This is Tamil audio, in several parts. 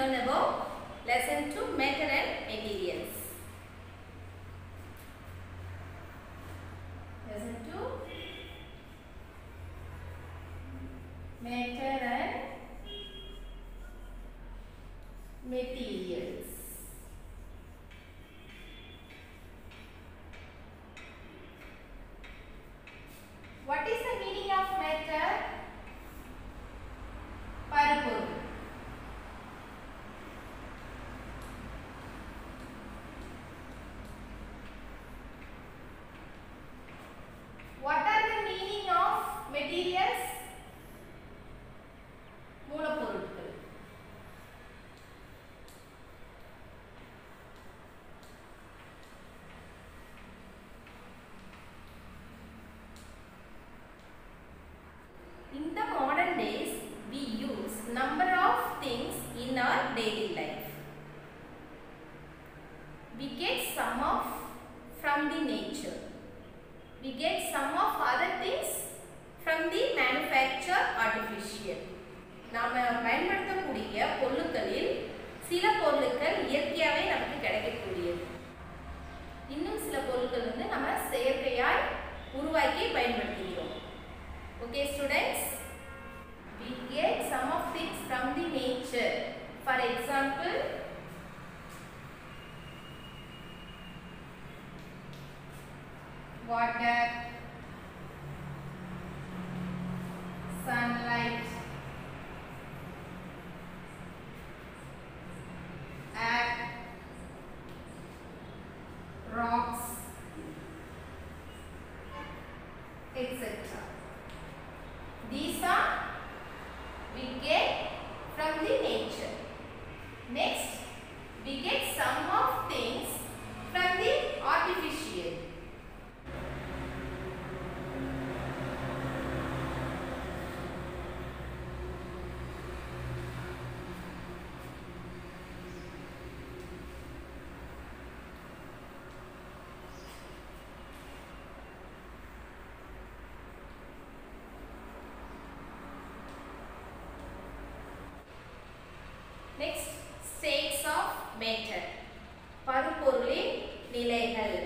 learn about lesson 2 matter and materials. Lesson 2 matter and materials. What is the meaning of matter? பருப்பொருள் What are the meaning of materials? மூலப்பொருட்கள் In the modern days, we use number of things in our daily life. We get some of from the nature. We get some of other things from the manufacture artificial. நாம பயன்படுத்தக்கூடிய பொருட்களில் சில பொருட்கள் இயற்கையாகவே நமக்கு கிடைக்கக்கூடியது இன்னும் சில பொருட்கள் வந்து நம்ம செயற்கையாய் உருவாக்கி பயன்படுத்துகிறோம் Okay, students, we get some of things from the nature. For example, water, sunlight, air, rocks, etc. These are we get from the nature. Next, we get some of things from the artificial. Next, states of matter. பருப்பொருளின் நிலைகள்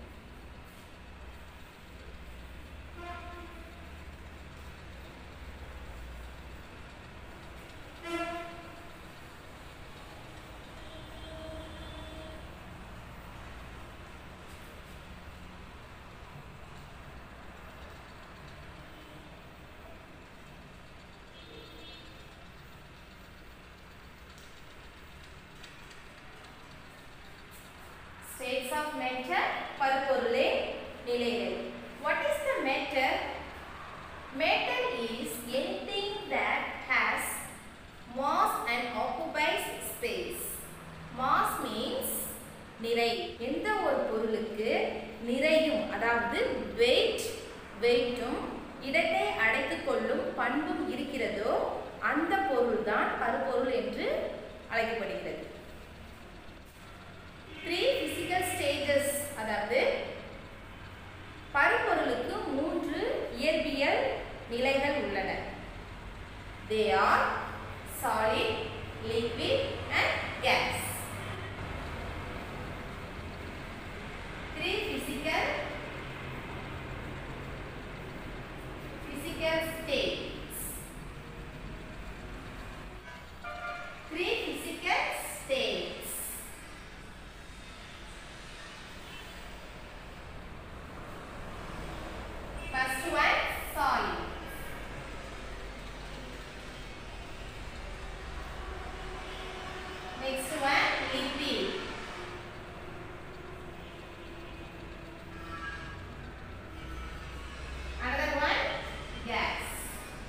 states of matter பருப்பொருளின் நிலைகள் what is the matter matter is anything that has mass and occupies space mass means நிறை எந்த ஒரு பொருளுக்கு நிறையும் அதாவது weight வெயிட்டும் இடத்தை அடைத்துக் கொள்ளும் பண்பும் இருக்கிறதோ அந்த பொருள்தான் பருப்பொருள் என்று அழைக்கப்படுகிறது த்ரீ பிசிக்கல் ஸ்டேஜஸ் அதாவது பருப்பொருளுக்கு மூன்று இயற்பியல் நிலைகள் உள்ளன they are solid liquid and gas three physical physical states three physical states First one, solid. Next one, liquid. Another one, gas.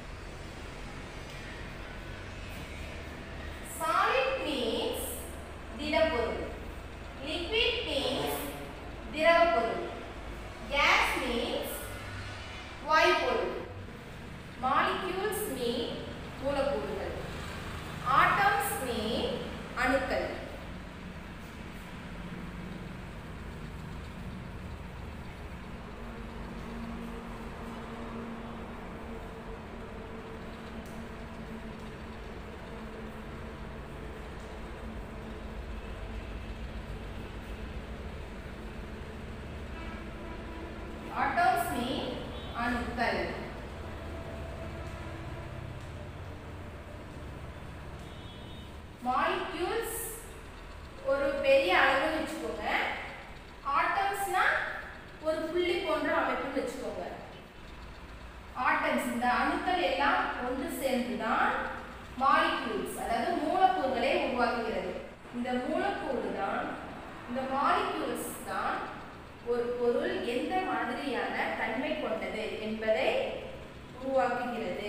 Atoms இந்த அணுக்கள் எல்லாம் ஒன்று சேர்ந்துதான் மாலிக்யூல்ஸ் அதாவது மூலக்கூறுகளை உருவாக்குகிறது இந்த மூலக்கூறு தான் இந்த மாலிக்யூல்ஸ் தான் ஒரு பொருள் எந்த மாதிரியான தன்மை கொண்டது என்பதை உருவாக்குகிறது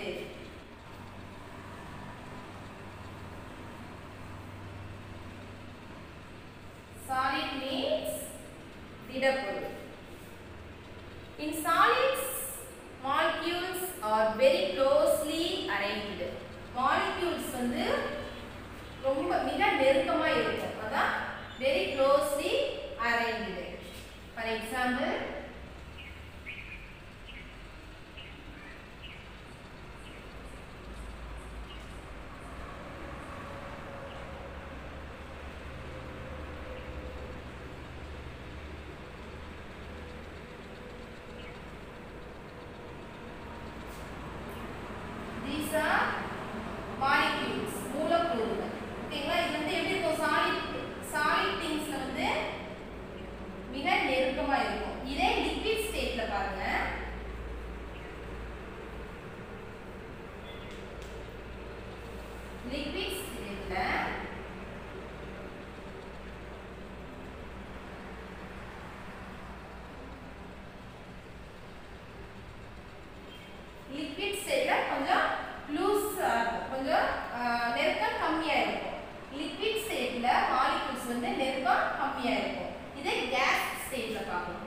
Solid means திடப்பொருள் In solids, molecules are very closely arranged. Molecules வந்து ரொம்ப மிக நெருக்கமா இருக்கும் அதான் very closely arranged. For example, these are molecules மூலக்கூறுகள் ஓகேங்களா இது வந்து எப்படி இருக்கும் சாலிட் சாலிட் திங்ஸ்ல வந்து மிக நெருக்கமா இருக்கும் இதே லிக்விட் ஸ்டேட்ல பாருங்க லிக்விட் ஸ்டேட்ல லிக்விட் ஸ்டேட்ல கொஞ்சம் லூஸா இருக்கும் கொஞ்சம் ஆஹ், நெருக்கம் கம்மியா இருக்கும் லிக்விட் ஸ்டேட்ல மாலிகூல்ஸ் வந்து நெருக்கம் கம்மியா இருக்கும் இதே கேஸ் ஸ்டேட்ல பார்க்கணும்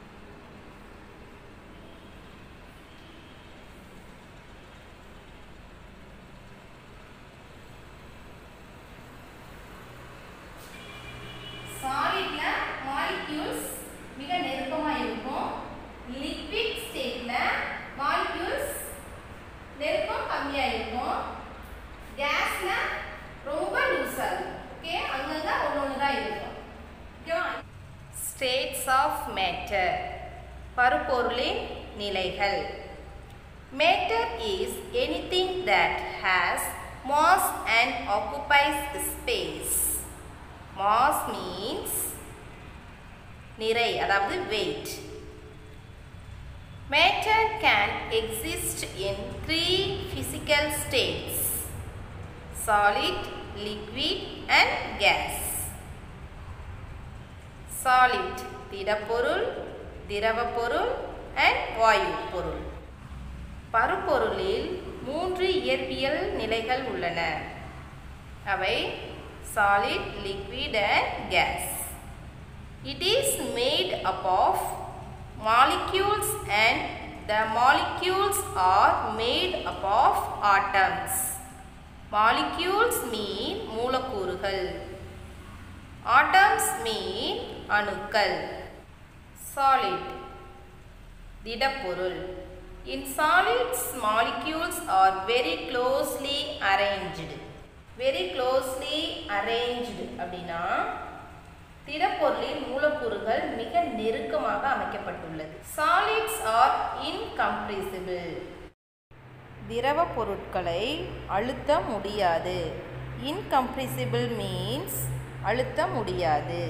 சாலிட்ல மாலிக்யூல்ஸ் மிக நெருக்கமா இருக்கும் லிக்விட் ஸ்டேட்ல மாலிக்யூல்ஸ் நெருக்கம் கம்மியா இருக்கும் கேஸ்ல ரொம்ப லூஸா இருக்கும் ஓகே அங்கங்க ஒன்று ஒன்று தான் இருக்கும் ஓகேவா ஸ்டேட்ஸ் ஆஃப் மேட்டர் பருப்பொருளின் நிலைகள் Matter is anything that has mass and occupies space. Mass means நிறை அதாவது weight. Matter can exist in three physical states solid, liquid, and gas. Solid திடப்பொருள் திரவப் பொருள் and வாயு பொருள் பருப்பொருளில் மூன்று இயற்பியல் நிலைகள் உள்ளன அவை solid liquid and gas it is made up of molecules and the molecules are made up of atoms molecules mean மூலக்கூறுகள் ஆட்டம்ஸ் மீன் அணுக்கள் சாலிட் திடப்பொருள் In solids, molecules are very closely arranged. Very closely arranged அப்படின்னா திடப்பொருளின் மூலக்கூறுகள் மிக நெருக்கமாக அமைக்கப்பட்டுள்ளது சாலிட்ஸ் ஆர் incompressible திரவ பொருட்களை அழுத்த முடியாது incompressible means அழுத்த முடியாது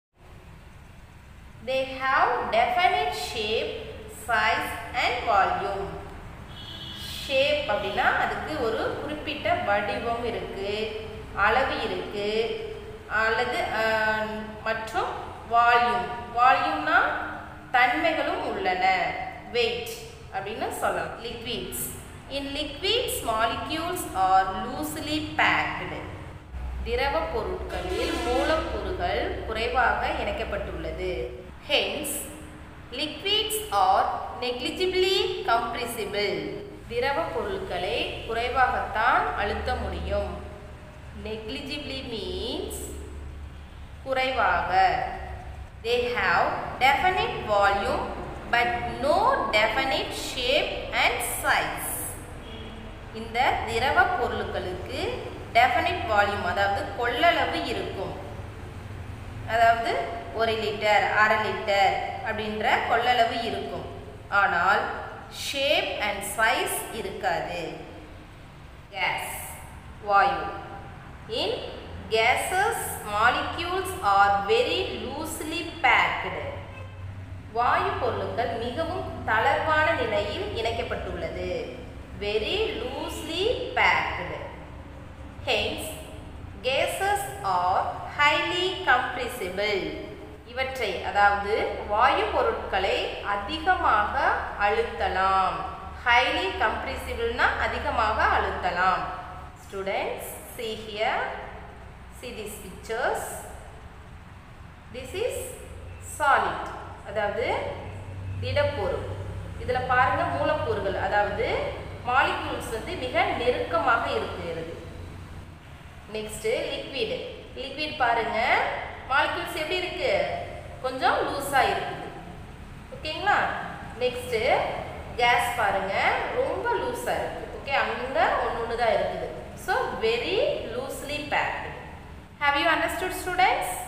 they have definite shape size and volume shape அப்படின்னா அதுக்கு ஒரு குறிப்பிட்ட வடிவம் இருக்கு அளவு இருக்கு அல்லது அஹ், மற்றும் வால்யூம் வால்யூம்னா தன்மைகளும் உள்ளன வெயிட் அப்படின்னு சொல்லலாம் liquids in liquids molecules are loosely packed திரவ பொருட்களில் மூலக்கூறுகள் குறைவாக இணைக்கப்பட்டுள்ளது hence liquids are negligibly compressible திரவ பொருட்களை குறைவாகத்தான் அழுத்த முடியும் நெக்லிஜிபிளி மீன்ஸ் குறைவாக they have definite volume but no definite shape and size இந்த திரவ பொருட்களுக்கு டெஃபனிட் வால்யூம் அதாவது கொள்ளளவு இருக்கும் அதாவது ஒரு லிட்டர் அரை லிட்டர் அப்படின்ற கொள்ளளவு இருக்கும் ஆனால் ஷேப் அண்ட் சைஸ் இருக்காது கேஸ் வாயு in gases molecules are very loosely packed வாயு பொருட்கள் மிகவும் தளர்வான நிலையில் இணைக்கப்பட்டுள்ளது very loosely packed hence gases are highly compressible இவற்றை அதாவது வாயு பொருட்களை அதிகமாக அழுத்தலாம் ஹைலி கம்ப்ரெசிபிள்னா அதிகமாக அழுத்தலாம் students see here see these pictures this is solid அதாவது திடப்பொருள் இதில் பாருங்க மூலக்கூறுகள் அதாவது மாலிக்யூல்ஸ் வந்து மிக நெருக்கமாக இருக்கிறது நெக்ஸ்ட் லிக்விட் லிக்விட் பாருங்க மாலிக்யூல்ஸ் எப்படி இருக்கு கொஞ்சம் லூஸா இருக்குது ஓகேங்களா நெக்ஸ்ட் கேஸ் பாருங்க ரொம்ப லூஸா இருக்கு ஓகே அங்க ஒன்று ஒன்று தான் இருக்குது so very loosely packed have you understood students